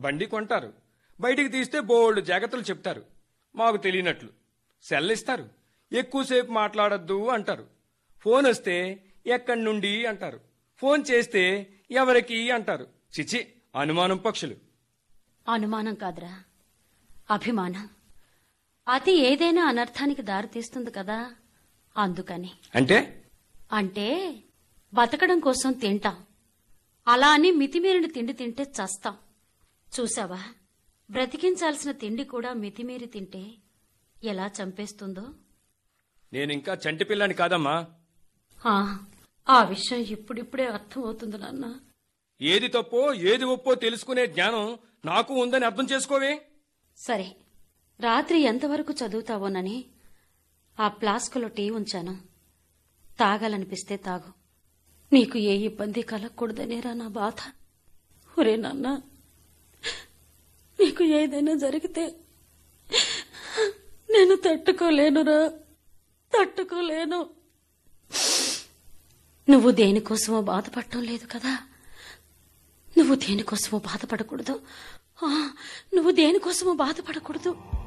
బండి కొంటారు బయటికి తీస్తే బోల్డ్ జాగ్రత్తలు చెప్తారు మాకు తెలియనట్లు సెల్ ఇస్తారు ఎక్కువసేపు మాట్లాడొద్దు అంటారు ఫోన్ వస్తే ఎక్కడి నుండి అంటారు ఫోన్ చేస్తే ఎవరికి అంటారు చిచి అనుమానం పక్షులు అనుమానం కాదురా అభిమానం అతి ఏదైనా అనర్థానికి దారితీస్తుంది కదా అందుకని అంటే అంటే బతకడం కోసం తింటాం అలా అని మితిమీరిన తిండి తింటే చస్తాం చూసావా బ్రతికించాల్సిన తిండి కూడా మితిమీరి తింటే ఎలా చంపేస్తుందో నేనింకా చంటి పిల్లని కాదమ్మా ఆ, ఆ విషయం ఇప్పుడిప్పుడే అర్థమవుతుంది నాన్న ఏది తప్పో ఏది ఒప్పో తెలుసుకునే జ్ఞానం నాకు ఉందని అర్థం చేసుకోవే సరే రాత్రి ఎంతవరకు చదువుతావోనని ఆ ప్లాస్కులో టీ ఉంచాను తాగాలనిపిస్తే తాగు నీకు ఏ ఇబ్బంది కలగకూడదనేరా నా బాధ ఒరే నాన్న నీకు ఏదైనా జరిగితే నేను తట్టుకోలేనురా తట్టుకోలేను నువ్వు దేనికోసమో బాధపడటం లేదు కదా నువ్వు దేనికోసమో బాధపడకూడదు ఆ, నువ్వు దేనికోసమో బాధపడకూడదు